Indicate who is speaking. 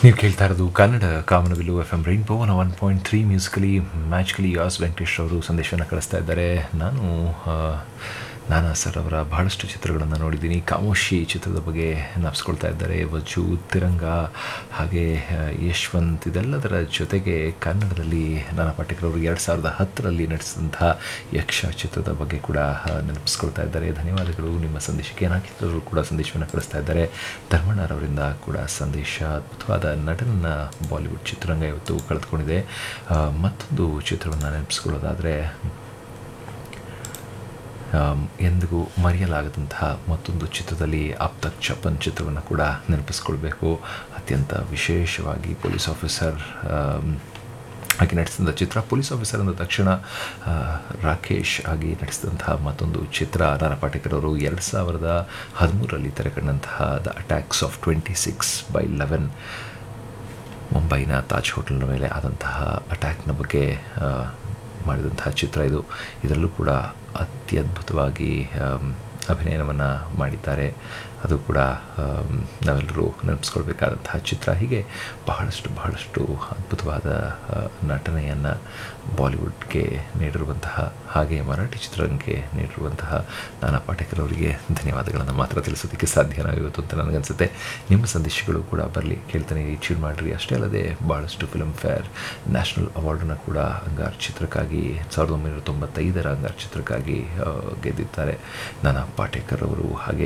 Speaker 1: ನೀವು ಕೇಳ್ತಾ ಇರೋದು ಕನ್ನಡ ಕಾಮನಬಿಲ್ಲು F M Rainbow one point three musically ಮ್ಯಾಚ್ಕಲಿ ಯಾಸ್ ವೆಂಕಟೇಶ್ ಅವರು ಸಂದೇಶವನ್ನು ಕಳಿಸ್ತಾ ಇದ್ದಾರೆ ನಾನು ಆ, ನಾನಾ ಸರ್ ಅವರ ಬಹಳಷ್ಟು ಚಿತ್ರಗಳನ್ನು ನೋಡಿದ್ದೀನಿ ಕಾಮೋಶಿ ಚಿತ್ರದ ಬಗ್ಗೆ ನಾಪಿಸ್ಕೊಳ್ತಾ ಇದ್ದಾರೆ ವಜು ತಿರಂಗ ಹಾಗೆ ಆ, ಯಶ್ವಂತ್ ಇದೆಲ್ಲದರ ಜೊತೆಗೆ ಕನ್ನಡದಲ್ಲಿ ನಾನಾ ಪಾಟೇಕರ್ ಅವರು ಎರಡು ಸಾವಿರದ ಹತ್ತರಲ್ಲಿ ನಟಿಸಿದಂತಹ ಯಕ್ಷ ಚಿತ್ರದ ಬಗ್ಗೆ ಕೂಡ ಆ, ನೆನಪಿಸ್ಕೊಳ್ತಾ ಇದ್ದಾರೆ ಧನ್ಯವಾದಗಳು ನಿಮ್ಮ ಸಂದೇಶಕ್ಕೆ ಏನಾಗಿದ್ದರೂ ಕೂಡ ಸಂದೇಶವನ್ನು ಕಳಿಸ್ತಾ ಇದ್ದಾರೆ ಧರ್ಮಣ್ಣರವರಿಂದ ಕೂಡ ಸಂದೇಶ ಅದ್ಭುತವಾದ ನಟನನ್ನು ಬಾಲಿವುಡ್ ಚಿತ್ರರಂಗ ಇವತ್ತು ಕಳೆದುಕೊಂಡಿದೆ ಆ, ಮತ್ತೊಂದು ಚಿತ್ರವನ್ನು ನೆನಪಿಸ್ಕೊಳ್ಳೋದಾದರೆ ಆಮ್, ಎಂದಿಗೂ ಮರೆಯಲಾಗದಂತಹ ಮತ್ತೊಂದು ಚಿತ್ರದಲ್ಲಿ ಅಬ್ ತಕ್ ಚಪ್ಪನ್ ಚಿತ್ರವನ್ನು ಕೂಡ ನೆನಪಿಸ್ಕೊಳ್ಬೇಕು ಅತ್ಯಂತ ವಿಶೇಷವಾಗಿ ಪೊಲೀಸ್ ಆಫೀಸರ್ ಆಮ್, ಆಗಿ ನಟಿಸಿದಂಥ ಚಿತ್ರ ಪೊಲೀಸ್ ಆಫೀಸರ್ ಅಂದ ತಕ್ಷಣ ಆ, ರಾಕೇಶ್ ಆಗಿ ನಟಿಸಿದಂತಹ ಮತ್ತೊಂದು ಚಿತ್ರ ನಾನಾ ಪಾಟೇಕರ್ ಅವರು ಎರಡು ಸಾವಿರದ ಹದಿಮೂರರಲ್ಲಿ ತೆರೆ ಕಂಡಂತಹ the attacks of twenty six by eleven ಮುಂಬೈನ ತಾಜ್ ಹೋಟೆಲ್ನ ಮೇಲೆ ಆದಂತಹ ಅಟ್ಯಾಕ್ನ ಬಗ್ಗೆ ಆ, ಮಾಡಿದಂತಹ ಚಿತ್ರ ಇದು ಇದರಲ್ಲೂ ಕೂಡ ಅತ್ಯದ್ಭುತವಾಗಿ ಆಮ್, ಅಭಿನಯನವನ್ನು ಮಾಡಿದ್ದಾರೆ ಅದು ಕೂಡ ಆಮ್, ನಾವೆಲ್ಲರೂ ನೆನಪಿಸ್ಕೊಳ್ಬೇಕಾದಂತಹ ಚಿತ್ರ ಹೀಗೆ ಬಹಳಷ್ಟು ಬಹಳಷ್ಟು ಅದ್ಭುತವಾದ ಆ, ನಟನೆಯನ್ನು ಬಾಲಿವುಡ್ಗೆ ನೀಡಿರುವಂತಹ ಹಾಗೆ ಮರಾಠಿ ಚಿತ್ರರಂಗಕ್ಕೆ ನೀಡಿರುವಂತಹ ನಾನಾ ಪಾಟೇಕರ್ ಅವರಿಗೆ ಧನ್ಯವಾದಗಳನ್ನು ಮಾತ್ರ ತಿಳಿಸೋದಕ್ಕೆ ಸಾಧ್ಯ ಇವತ್ತು ಅಂತ ನನಗನ್ಸುತ್ತೆ ನಿಮ್ಮ ಸಂದೇಶಗಳು ಕೂಡ ಬರಲಿ ಕೇಳ್ತಾನೆ ಟ್ಯೂನ್ ಮಾಡಿರಿ ಅಷ್ಟೇ ಅಲ್ಲದೆ ಭಾಳಷ್ಟು ಫಿಲ್ಮ್ ಫೇರ್ ನ್ಯಾಷನಲ್ ಅವಾರ್ಡನ್ನು ಕೂಡ ಅಂಗಾರ್ ಚಿತ್ರಕ್ಕಾಗಿ ಸಾವಿರದ ಒಂಬೈನೂರ ತೊಂಬತ್ತೈದರ ಅಂಗಾರ್ ಚಿತ್ರಕ್ಕಾಗಿ ಆ, ಗೆದ್ದಿದ್ದಾರೆ ನಾನಾ ಪಾಟೇಕರ್ ಅವರು ಹಾಗೆ